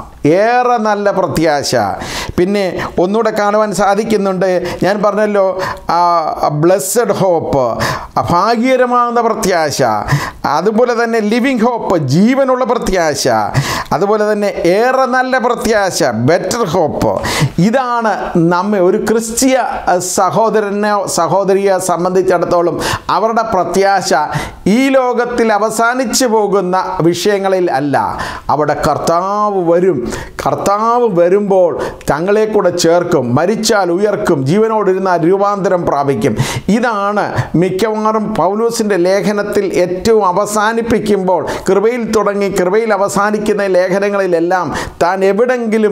ഏറെ നല്ല പ്രത്യാശ പിന്നെ ഒന്നുകൂടെ കാണുവാൻ സാധിക്കുന്നുണ്ട് ഞാൻ പറഞ്ഞല്ലോ ബ്ലെസ്സഡ് ഹോപ്പ് ഭാഗ്യകരമാകുന്ന പ്രത്യാശ അതുപോലെ തന്നെ ലിവിങ് ഹോപ്പ് ജീവനുള്ള പ്രത്യാശ അതുപോലെ തന്നെ ഏറെ നല്ല പ്രത്യാശ ബെറ്റർ ഹോപ്പ് ഇതാണ് നമ്മെ ഒരു ക്രിസ്തീയ സഹോദരനെ സഹോദരിയെ സംബന്ധിച്ചിടത്തോളം അവരുടെ പ്രത്യാശ ഈ ലോകത്തിൽ അവസാനിച്ചു പോകുന്ന വിഷയങ്ങളിൽ അല്ല അവിടെ കർത്താവ് വരും കർത്താവ് വരുമ്പോൾ തങ്ങളെ കൂടെ ചേർക്കും മരിച്ചാൽ ഉയർക്കും ജീവനോടിരുന്നാൽ രൂപാന്തരം പ്രാപിക്കും ഇതാണ് മിക്കവാറും പൗലൂസിൻ്റെ ലേഖനത്തിൽ ഏറ്റവും അവസാനിപ്പിക്കുമ്പോൾ കൃപയിൽ തുടങ്ങി കൃപയിൽ അവസാനിക്കുന്ന ലേഖനങ്ങളിലെല്ലാം താൻ എവിടെങ്കിലും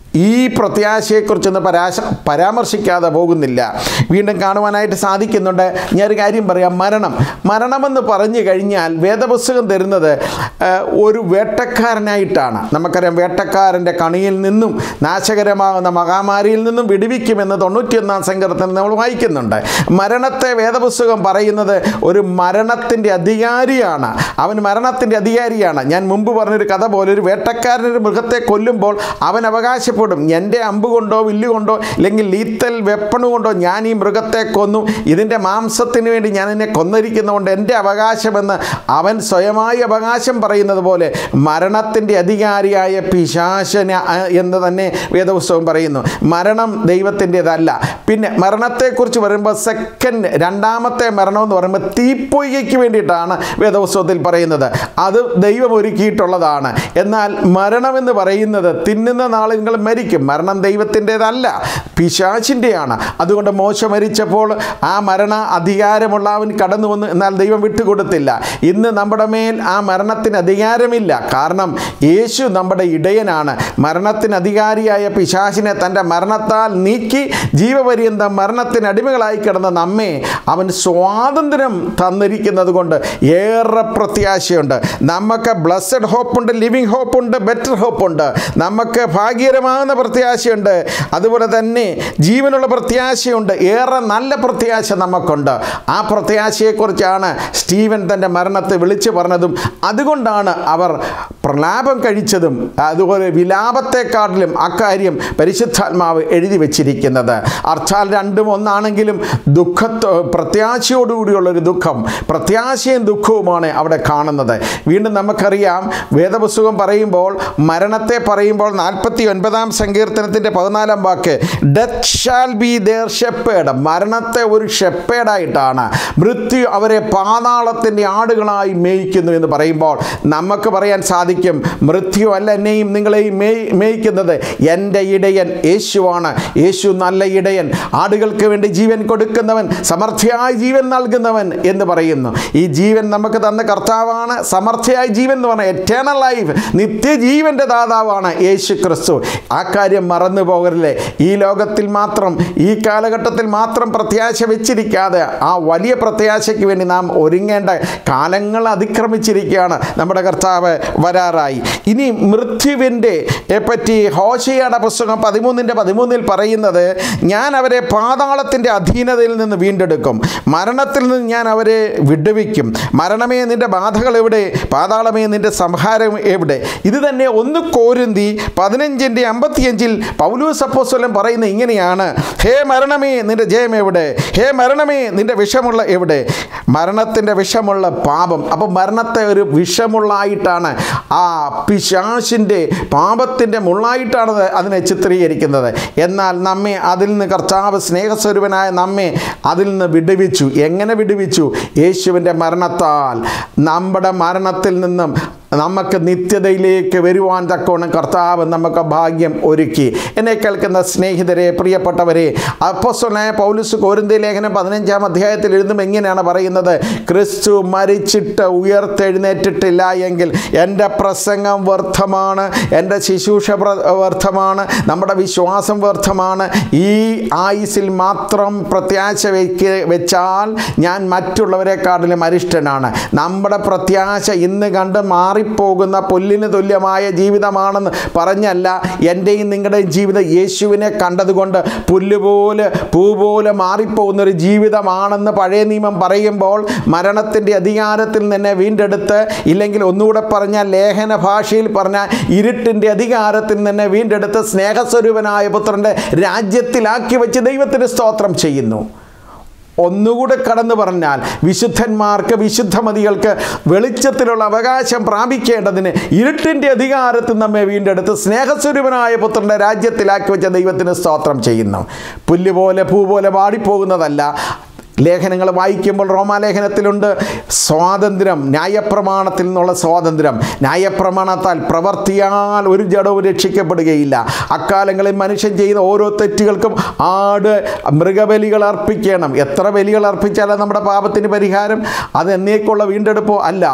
ഈ പ്രത്യാശയെക്കുറിച്ചൊന്ന് പരാശ പരാമർശിക്കാതെ പോകുന്നില്ല വീണ്ടും കാണുവാനായിട്ട് സാധിക്കുന്നുണ്ട് ഞാനൊരു കാര്യം പറയാം മരണം മരണമെന്ന് പറഞ്ഞു കഴിഞ്ഞാൽ വേദപുസ്തകം തരുന്നത് ആ, ഒരു വേട്ടക്കാരനായിട്ടാണ് നമുക്കറിയാം വേട്ടക്കാരൻ്റെ കണിയിൽ നിന്നും നാശകരമാകുന്ന മഹാമാരിയിൽ നിന്നും വിടുവിക്കുമെന്ന് തൊണ്ണൂറ്റിയൊന്നാം സങ്കീർത്തനം നമ്മൾ വായിക്കുന്നുണ്ട് മരണത്തെ വേദപുസ്തകം പറയുന്നത് ഒരു മരണത്തിൻ്റെ അധികാരിയാണ് അവൻ മരണത്തിൻ്റെ അധികാരിയാണ് ഞാൻ മുമ്പ് പറഞ്ഞൊരു കഥ പോലെ ഒരു വേട്ടക്കാരൻ ഒരു മൃഗത്തെ കൊല്ലുമ്പോൾ അവൻ അവകാശപ്പെടും എൻ്റെ അമ്പ് കൊണ്ടോ വില്ല് കൊണ്ടോ അല്ലെങ്കിൽ ലീത്തൽ വെപ്പണ് കൊണ്ടോ ഞാൻ ഈ മൃഗത്തെ കൊന്നു ഇതിൻ്റെ മാംസത്തിന് വേണ്ടി ഞാൻ എന്നെ കൊന്നിരിക്കുന്നതുകൊണ്ട് എൻ്റെ അവകാശമെന്ന് അവൻ സ്വയമായി അവകാശം പറയുന്നത് പോലെ മരണത്തിൻ്റെ അധികാരിയായ പിശാശന എന്ന് തന്നെ വേദപുസ്തകം പറയുന്നു മരണം ദൈവത്തിൻ്റെതല്ല പിന്നെ മരണത്തെക്കുറിച്ച് പറയുമ്പോൾ സെക്കൻഡ് രണ്ടാമത്തെ മരണം എന്ന് പറയുമ്പോൾ തീപ്പൊയ്കയ്ക്ക് വേണ്ടിയിട്ടാണ് വേദപുസ്തകത്തിൽ പറയുന്നത് അത് ദൈവം ഒരുക്കിയിട്ടുള്ളതാണ് എന്നാൽ മരണമെന്ന് പറയുന്നത് തിന്നുന്ന നാളിൽ നിങ്ങൾ മരിക്കും മരണം ദൈവത്തിൻ്റെതല്ല പിശാചിൻ്റെയാണ് അതുകൊണ്ട് മോശ മരിച്ചപ്പോൾ ആ മരണ അധികാരമുള്ള അവൻ കടന്നു വന്നു എന്നാൽ ദൈവം വിട്ടുകൊടുത്തില്ല ഇന്ന് നമ്മുടെ മേൽ ആ മരണത്തിന് അധികാരമില്ല കാരണം യേശു നമ്മുടെ ഇടയനാണ് മരണത്തിന് അധികാരിയായ പിശാചിനെ തൻ്റെ മരണത്താൽ നീക്കി ജീവപര്യന്തം മരണത്തിന് അടിമകളായി കിടന്ന നമ്മെ അവൻ സ്വാതന്ത്ര്യം തന്നിരിക്കുന്നത് കൊണ്ട് ഏറെ പ്രത്യാശയുണ്ട് നമുക്ക് ബ്ലസ്സഡ് ഹോപ്പുണ്ട് ലിവിങ് ഹോപ്പുണ്ട് ബെറ്റർ ഹോപ്പുണ്ട് നമുക്ക് ഭാഗ്യകരമാകുന്ന പ്രത്യാശയുണ്ട് അതുപോലെ തന്നെ ജീവനുള്ള പ്രത്യാശയുണ്ട് ഏറെ നല്ല പ്രത്യാശ നമുക്കുണ്ട് ആ പ്രത്യാശയെക്കുറിച്ചാണ് സ്റ്റീവൻ തൻ്റെ മരണത്തെ വിളിച്ചു പറഞ്ഞതും അതുകൊണ്ടാണ് അവർ പ്രലാപം കഴിച്ചതും അതുപോലെ വിലാപത്തെക്കാട്ടിലും അക്കാര്യം പരിശുദ്ധാത്മാവ് എഴുതി വച്ചിരിക്കുന്നത് അർത്ഥാൽ രണ്ടും ഒന്നാണെങ്കിലും ദുഃഖത്തോ പ്രത്യാശയോടുകൂടിയുള്ളൊരു ദുഃഖം പ്രത്യാശയും ദുഃഖവുമാണ് അവിടെ കാണുന്നത് വീണ്ടും നമുക്കറിയാം വേദപുസ്തകം പറയുമ്പോൾ മരണത്തെ പറയുമ്പോൾ നാൽപ്പത്തി ഒൻപതാം സങ്കീർത്തനത്തിൻ്റെ പതിനാലാം വാക്ക് death shall be their shepherd മരണത്തെ ഒരു ഷെപ്പേഡായിട്ടാണ് മൃത്യു അവരെ പാതാളത്തിൻ്റെ ആടുകളായി മേയിക്കുന്നു എന്ന് പറയുമ്പോൾ നമുക്ക് പറയാൻ സാധിക്കും മൃത്യു അല്ല എന്നെയും നിങ്ങളെയും മേയ് മേയിക്കുന്നത് എൻ്റെ ഇടയൻ യേശുവാണ് യേശു നല്ല ഇടയൻ ആടുകൾക്ക് വേണ്ടി ജീവൻ കൊടുക്കുന്നവൻ സമർത്ഥ്യായി ജീവൻ നൽകുന്നവൻ എന്ന് പറയുന്നു ഈ ജീവൻ നമുക്ക് തന്ന കർത്താവാണ് സമർത്ഥ്യായി ജീവൻ എന്ന് പറഞ്ഞാൽ എറ്റേണൽ ലൈഫ് നിത്യജീവൻ്റെ ദാതാവാണ് യേശു ക്രിസ്തു ആ കാര്യം മറന്നു പോകരുതേ ഈ ലോകത്തിൽ മാത്രം ഈ കാലഘട്ടത്തിൽ മാത്രം പ്രത്യാശ വെച്ചിരിക്കാതെ ആ വലിയ പ്രത്യാശയ്ക്ക് വേണ്ടി നാം ഒരുങ്ങേണ്ട കാലങ്ങൾ അതിക്രമിച്ചിരിക്കുകയാണ് നമ്മുടെ കർത്താവ് വരാറായി ഇനി മൃത്യുവിൻ്റെ പറ്റി ഹോശയുടെ പുസ്തകം പതിമൂന്നിൻ്റെ പതിമൂന്നിൽ പറയുന്നത് ഞാൻ അവരെ പാതാളത്തിൻ്റെ അധീനതയിൽ നിന്ന് വീണ്ടെടുക്കും മരണത്തിൽ നിന്ന് ഞാൻ അവരെ വിടുവിക്കും മരണമേ നിൻ്റെ ബാധകൾ എവിടെ പാതാളമേ നിൻ്റെ സംഹാരം എവിടെ ഇത് തന്നെ ഒന്ന് കോരുന്തി പതിനഞ്ചിൻ്റെ അമ്പത്തിയഞ്ചിൽ പൗലൂസ് അപ്പോസ്വലം പറയുന്ന ഇങ്ങനെയാണ് ഹേ മരണമേ നിൻ്റെ ജയം എവിടെ ഹേ മരണമേ നിൻ്റെ വിഷമുള്ള എവിടെ മരണത്തിൻ്റെ വിഷമുള്ള പാപം അപ്പോൾ മരണത്തെ ഒരു വിഷമുള്ളായിട്ടാണ് ആ പിശാശിൻ്റെ പാപത്തിൻ്റെ മുള്ളായിട്ടാണ് അത് അതിനെ ചിത്രീകരിക്കുന്നത് എന്നാൽ നമ്മെ അതിൽ നിന്ന് കർത്താവ് സ്നേഹസ്വരൂപനായ നമ്മെ അതിൽ നിന്ന് വിടുവിച്ചു എങ്ങനെ വിടുവിച്ചു യേശുവിൻ്റെ മരണത്താൽ നമ്മുടെ മരണത്തിൽ നിന്നും നമുക്ക് നിത്യതയിലേക്ക് വരുവാൻ തക്കവണ്ണം കർത്താവ് നമുക്ക് ഭാഗ്യം ഒരുക്കി എന്നെ കേൾക്കുന്ന സ്നേഹിതരെ പ്രിയപ്പെട്ടവരെ അപ്പോസ്തലനായ പൗലുസ് കോരിന്തി ലേഖനം പതിനഞ്ചാം അധ്യായത്തിൽ എഴുതും എങ്ങനെയാണ് പറയുന്നത് ക്രിസ്തു മരിച്ചിട്ട് ഉയർത്തെഴുന്നേറ്റിട്ടില്ല എങ്കിൽ എൻ്റെ പ്രസംഗം വ്യർത്ഥമാണ് എൻ്റെ ശുശ്രൂഷ പ്ര- വ്യർത്ഥമാണ് നമ്മുടെ വിശ്വാസം വ്യർത്ഥമാണ് ഈ ആയുസിൽ മാത്രം പ്രത്യാശ വയ്ക്ക് വെച്ചാൽ ഞാൻ മറ്റുള്ളവരെക്കാട്ടിലും അരിഷ്ടനാണ് നമ്മുടെ പ്രത്യാശ ഇന്ന് കണ്ട് മാറിപ്പോകുന്ന പുല്ലിന് തുല്യമായ ജീവിതമാണെന്ന് പറഞ്ഞല്ല എൻ്റെയും നിങ്ങളുടെയും ജീവിതം യേശുവിനെ കണ്ടതുകൊണ്ട് പുല്ലുപോലെ പൂ പോലെ മാറിപ്പോകുന്ന ഒരു ജീവിതമാണെന്ന് പഴയ നിയമം പറയുമ്പോൾ മരണത്തിൻ്റെ അധികാരത്തിൽ നിന്നെ വീണ്ടെടുത്ത് ഇല്ലെങ്കിൽ ഒന്നുകൂടെ പറഞ്ഞാൽ ലേഖന ഭാഷയിൽ പറഞ്ഞാൽ ഇരുട്ടിൻ്റെ അധികാരത്തിൽ നിന്നെ വീണ്ടെടുത്ത് സ്നേഹസ്വരൂപനായ പുത്രൻ്റെ രാജ്യത്തിലാക്കി വെച്ച് ദൈവത്തിന് സ്തോത്രം ചെയ്യുന്നു ഒന്നുകൂടെ കടന്നു പറഞ്ഞാൽ വിശുദ്ധന്മാർക്ക് വിശുദ്ധമതികൾക്ക് വെളിച്ചത്തിലുള്ള അവകാശം പ്രാപിക്കേണ്ടതിന് ഇരുട്ടിൻ്റെ അധികാരത്തിൽ നമ്മെ വീണ്ടെടുത്ത് സ്നേഹസ്വരൂപനായ പുത്രൻ്റെ രാജ്യത്തിലാക്കി വെച്ച ദൈവത്തിന് സ്തോത്രം ചെയ്യുന്നു പുല്ലുപോലെ പൂ പോലെ വാടിപ്പോകുന്നതല്ല ലേഖനങ്ങൾ വായിക്കുമ്പോൾ റോമാലേഖനത്തിലുണ്ട് സ്വാതന്ത്ര്യം ന്യായപ്രമാണത്തിൽ നിന്നുള്ള സ്വാതന്ത്ര്യം ന്യായപ്രമാണത്താൽ പ്രവർത്തിയാൽ ഒരു ജഡവും രക്ഷിക്കപ്പെടുകയില്ല അക്കാലങ്ങളിൽ മനുഷ്യൻ ചെയ്യുന്ന ഓരോ തെറ്റുകൾക്കും ആട് മൃഗബലികൾ അർപ്പിക്കണം എത്ര ബലികൾ അർപ്പിച്ചാലും നമ്മുടെ പാപത്തിന് പരിഹാരം അത് എന്നേക്കുള്ള വീണ്ടെടുപ്പോ അല്ല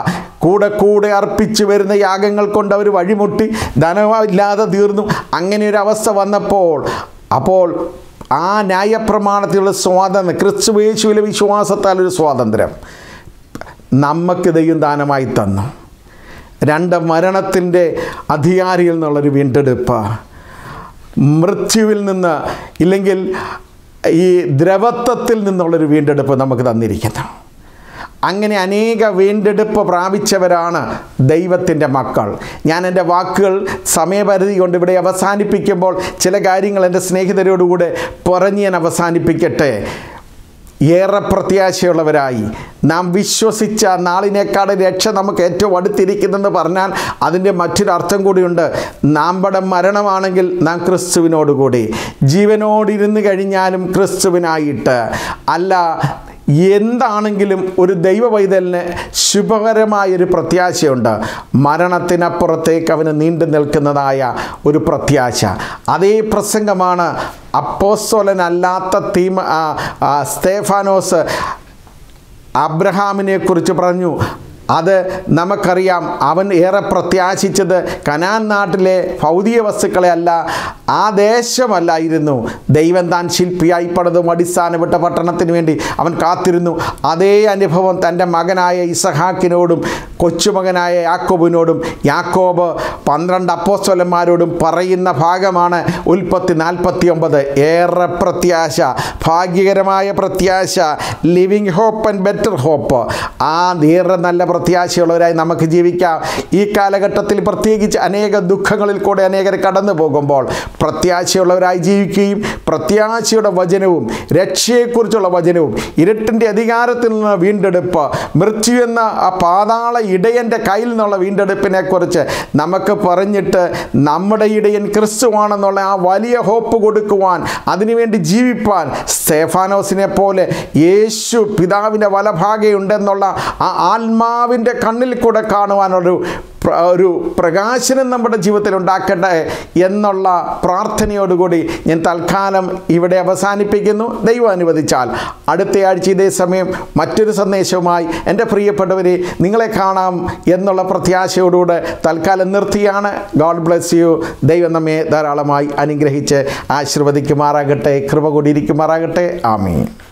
കൂടെ കൂടെ അർപ്പിച്ചു വരുന്ന യാഗങ്ങൾ കൊണ്ട് അവർ വഴിമുട്ടി ധനമില്ലാതെ തീർന്നു അങ്ങനെ ഒരു അവസ്ഥ വന്നപ്പോൾ അപ്പോൾ ആ ന്യായപ്രമാണത്തിലുള്ള സ്വാതന്ത്ര്യം ക്രിസ്തു യേശുവിലെ വിശ്വാസത്താൽ ഒരു സ്വാതന്ത്ര്യം നമുക്ക് ദൈവം ദാനമായി തന്നു രണ്ട് മരണത്തിൻ്റെ അധികാരിയിൽ നിന്നുള്ളൊരു വീണ്ടെടുപ്പ് മൃത്യുവിൽ നിന്ന് ഇല്ലെങ്കിൽ ഈ ദ്രവത്വത്തിൽ നിന്നുള്ളൊരു വീണ്ടെടുപ്പ് നമുക്ക് തന്നിരിക്കുന്നു അങ്ങനെ അനേക വീണ്ടെടുപ്പ് പ്രാപിച്ചവരാണ് ദൈവത്തിൻ്റെ മക്കൾ ഞാൻ എൻ്റെ വാക്കുകൾ സമയപരിധി കൊണ്ട് ഇവിടെ അവസാനിപ്പിക്കുമ്പോൾ ചില കാര്യങ്ങൾ എൻ്റെ സ്നേഹിതരോടുകൂടെ പറഞ്ഞ് ഞാൻ അവസാനിപ്പിക്കട്ടെ ഏറെ പ്രത്യാശയുള്ളവരായി നാം വിശ്വസിച്ച നാളിനേക്കാട് രക്ഷ നമുക്ക് ഏറ്റവും അടുത്തിരിക്കുന്നെന്ന് പറഞ്ഞാൽ അതിൻ്റെ മറ്റൊരർത്ഥം കൂടിയുണ്ട് നമ്മുടെ മരണമാണെങ്കിൽ നാം ക്രിസ്തുവിനോടുകൂടി ജീവനോടിരുന്ന് കഴിഞ്ഞാലും ക്രിസ്തുവിനായിട്ട് അല്ല എന്താണെങ്കിലും ഒരു ദൈവ പൈതലിന് ശുഭകരമായൊരു പ്രത്യാശയുണ്ട് മരണത്തിനപ്പുറത്തേക്ക് അവന് നീണ്ടു നിൽക്കുന്നതായ ഒരു പ്രത്യാശ അതേ പ്രസംഗമാണ് അപ്പോസ്തോലനല്ലാത്ത തീമ ആ, ആ, സ്തേഫാനോസ് അബ്രഹാമിനെ കുറിച്ച് പറഞ്ഞു അത് നമുക്കറിയാം അവൻ ഏറെ പ്രത്യാശിച്ചത് കനാൻ നാട്ടിലെ ഭൗതിക വസ്തുക്കളെ അല്ല ആ ദേശമല്ലായിരുന്നു ദൈവം താൻ ശില്പിയായി പണിതും അടിസ്ഥാനപ്പെട്ട പട്ടണത്തിന് വേണ്ടി അവൻ കാത്തിരുന്നു അതേ അനുഭവം തൻ്റെ മകനായ ഇസഹാക്കിനോടും കൊച്ചുമകനായ യാക്കോബിനോടും യാക്കോബ് പന്ത്രണ്ട് അപ്പോസ്തലന്മാരോടും പറയുന്ന ഭാഗമാണ് ഉൽപ്പത്തി നാൽപ്പത്തി ഒമ്പത് ഏറെ പ്രത്യാശ ഭാഗ്യകരമായ പ്രത്യാശ living hope and better hope ആ ഏറെ നല്ല പ്രത്യാശയുള്ളവരായി നമുക്ക് ജീവിക്കാം ഈ കാലഘട്ടത്തിൽ പ്രത്യേകിച്ച് അനേക ദുഃഖങ്ങളിൽ കൂടെ അനേകർ കടന്നു പോകുമ്പോൾ പ്രത്യാശയുള്ളവരായി ജീവിക്കുകയും പ്രത്യാശയുടെ വചനവും രക്ഷയെക്കുറിച്ചുള്ള വചനവും ഇരുട്ടിൻ്റെ അധികാരത്തിൽ നിന്ന് വീണ്ടെടുപ്പ് മൃത്യു എന്ന ആ പാതാള ഇടയൻ്റെ കയ്യിൽ നിന്നുള്ള വീണ്ടെടുപ്പിനെ കുറിച്ച് നമുക്ക് പറഞ്ഞിട്ട് നമ്മുടെ ഇടയൻ ക്രിസ്തുവാണെന്നുള്ള ആ വലിയ ഹോപ്പ് കൊടുക്കുവാൻ അതിനുവേണ്ടി ജീവിപ്പാൻ സ്തേഫാനോസിനെ പോലെ യേശു പിതാവിൻ്റെ വലഭാഗയുണ്ടെന്നുള്ള ആ ആത്മാവിൻ്റെ കണ്ണിൽ കൂടെ കാണുവാനൊരു പ്ര- ഒരു പ്രകാശനം നമ്മുടെ ജീവിതത്തിൽ ഉണ്ടാക്കട്ടെ എന്നുള്ള പ്രാർത്ഥനയോടുകൂടി ഞാൻ തൽക്കാലം ഇവിടെ അവസാനിപ്പിക്കുന്നു ദൈവം അനുവദിച്ചാൽ അടുത്ത ആഴ്ച ഇതേ സമയം മറ്റൊരു സന്ദേശവുമായി എൻ്റെ പ്രിയപ്പെട്ടവരെ നിങ്ങളെ കാണാം എന്നുള്ള പ്രത്യാശയോടുകൂടെ തൽക്കാലം നിർത്തിയാണ് ഗോഡ് ബ്ലെസ് യു ദൈവം നമ്മെ ധാരാളമായി അനുഗ്രഹിച്ച് ആശീർവദിക്കുമാറാകട്ടെ കൃപ കൂടിയിരിക്കുമാറാകട്ടെ ആമീൻ